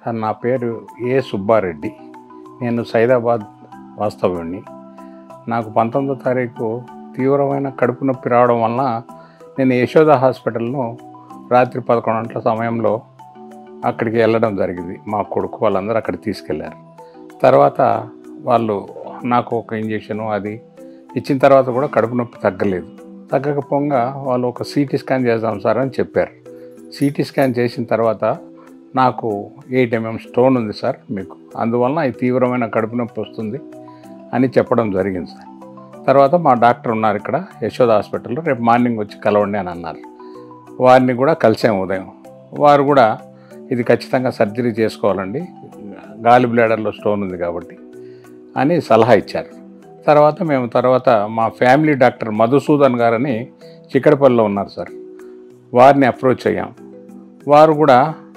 sir నా పేరు ఏ సుబ్బారెడ్డి నేను సైదాబాద్ వాస్తవ్యుణ్ణి నాకు పంతొమ్మిదో తారీఖు తీవ్రమైన కడుపు నొప్పి రావడం వలన నేను యశోద హాస్పిటల్ను రాత్రి పదకొండు గంటల సమయంలో అక్కడికి వెళ్ళడం జరిగింది మా కొడుకు వాళ్ళందరూ అక్కడికి తీసుకెళ్ళారు తర్వాత వాళ్ళు నాకు ఒక ఇంజెక్షను అది ఇచ్చిన తర్వాత కూడా కడుపు నొప్పి తగ్గలేదు తగ్గకపోగా వాళ్ళు ఒక సిటీ స్కాన్ చేద్దాం సార్ అని చెప్పారు సిటీ స్కాన్ చేసిన తర్వాత నాకు ఎయిట్ ఎంఎం స్టోన్ ఉంది సార్ మీకు అందువలన ఈ తీవ్రమైన కడుపు నొప్పి వస్తుంది అని చెప్పడం జరిగింది సార్ తర్వాత మా డాక్టర్ ఉన్నారు ఇక్కడ యశోద హాస్పిటల్లో రేపు మార్నింగ్ వచ్చి కలవండి అని అన్నారు వారిని కూడా కలిసాము ఉదయం వారు కూడా ఇది ఖచ్చితంగా సర్జరీ చేసుకోవాలండి గాలి బ్లాడర్లో స్టోన్ ఉంది కాబట్టి అని సలహా ఇచ్చారు తర్వాత మేము తర్వాత మా ఫ్యామిలీ డాక్టర్ మధుసూదన్ గారని చిక్కడపల్లిలో ఉన్నారు సార్ వారిని అప్రోచ్ అయ్యాం వారు కూడా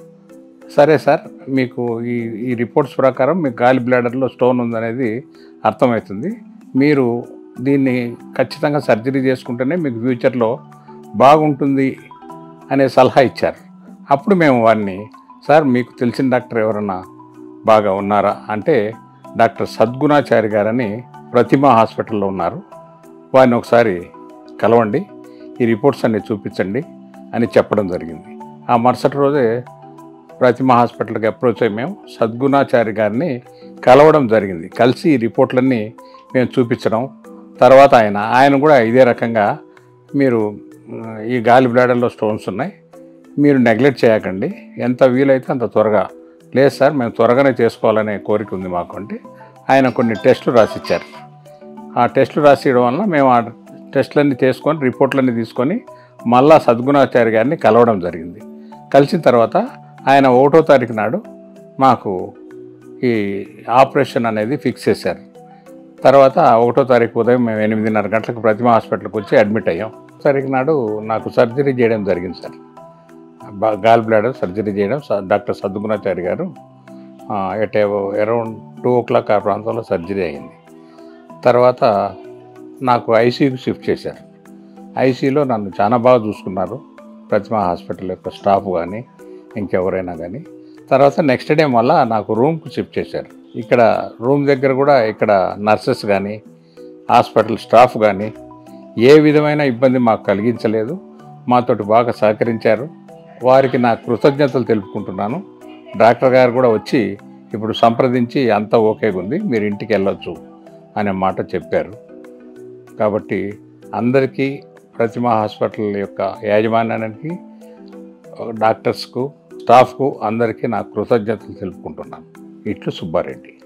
సరే సార్ మీకు ఈ ఈ రిపోర్ట్స్ ప్రకారం మీకు గాలి బ్లాడర్లో స్టోన్ ఉందనేది అర్థమవుతుంది మీరు దీన్ని ఖచ్చితంగా సర్జరీ చేసుకుంటేనే మీకు ఫ్యూచర్లో బాగుంటుంది అనే సలహా ఇచ్చారు అప్పుడు మేము వారిని సార్ మీకు తెలిసిన డాక్టర్ ఎవరన్నా బాగా ఉన్నారా అంటే డాక్టర్ సద్గుణాచారి గారని ప్రతిమ హాస్పిటల్లో ఉన్నారు వారిని ఒకసారి కలవండి ఈ రిపోర్ట్స్ అన్ని చూపించండి అని చెప్పడం జరిగింది ఆ మరుసటి రోజే ప్రతిమ హాస్పిటల్కి అప్రోచ్ అయ్యి మేము సద్గుణాచారి గారిని కలవడం జరిగింది కలిసి ఈ రిపోర్ట్లన్నీ మేము చూపించడం తర్వాత ఆయన ఆయన కూడా ఇదే రకంగా మీరు ఆ, ఈ గాలి బ్లాడర్లో స్టోన్స్ ఉన్నాయి మీరు నెగ్లెక్ట్ చేయకండి ఎంత వీలైతే అంత త్వరగా లేదు సార్ మేము త్వరగానే చేసుకోవాలనే కోరిక ఉంది మాకు అంటే ఆయన కొన్ని టెస్టులు రాసిచ్చారు ఆ టెస్టులు రాసియడం వలన మేము ఆ టెస్టులన్నీ తీసుకొని రిపోర్ట్లన్నీ తీసుకొని మళ్ళా సద్గుణాచారి గారిని కలవడం జరిగింది కలిసిన తర్వాత ఆయన ఒకటో తారీఖు నాడు మాకు ఈ ఆపరేషన్ అనేది ఫిక్స్ చేశారు తర్వాత ఒకటో తారీఖు ఉదయం మేము ఎనిమిదిన్నర గంటలకు ప్రతిమ హాస్పిటల్కి వచ్చి అడ్మిట్ అయ్యాం తారీఖు నాడు నాకు సర్జరీ చేయడం జరిగింది సార్ బా- గాల్ బ్లాడర్ సర్జరీ చేయడం స- doctor Sadgunachari garu at around two o'clock ఆ ప్రాంతంలో సర్జరీ అయింది తర్వాత నాకు ఐసీయూకి షిఫ్ట్ చేశారు ఐసీయూలో నన్ను చాలా బాగా చూసుకున్నారు ప్రతిమ హాస్పిటల్ యొక్క స్టాఫ్ కానీ ఇంకెవరైనా కానీ తర్వాత నెక్స్ట్ డే మళ్ళా నాకు రూమ్కి షిఫ్ట్ చేశారు ఇక్కడ రూమ్ దగ్గర కూడా ఇక్కడ నర్సెస్ కానీ హాస్పిటల్ స్టాఫ్ కానీ ఏ విధమైన ఇబ్బంది మాకు కలిగించలేదు మాతోటి బాగా సహకరించారు వారికి నా కృతజ్ఞతలు తెలుపుకుంటున్నాను డాక్టర్ గారు కూడా వచ్చి ఇప్పుడు సంప్రదించి అంతా ఓకేగా ఉంది మీరు ఇంటికి వెళ్ళొచ్చు అనే మాట చెప్పారు కాబట్టి అందరికీ ప్రతిమ హాస్పిటల్ యొక్క యాజమాన్యానికి డాక్టర్స్కు స్టాఫ్కు అందరికీ నా కృతజ్ఞతలు తెలుపుకుంటున్నాను ఇట్లు సుబ్బారెడ్డి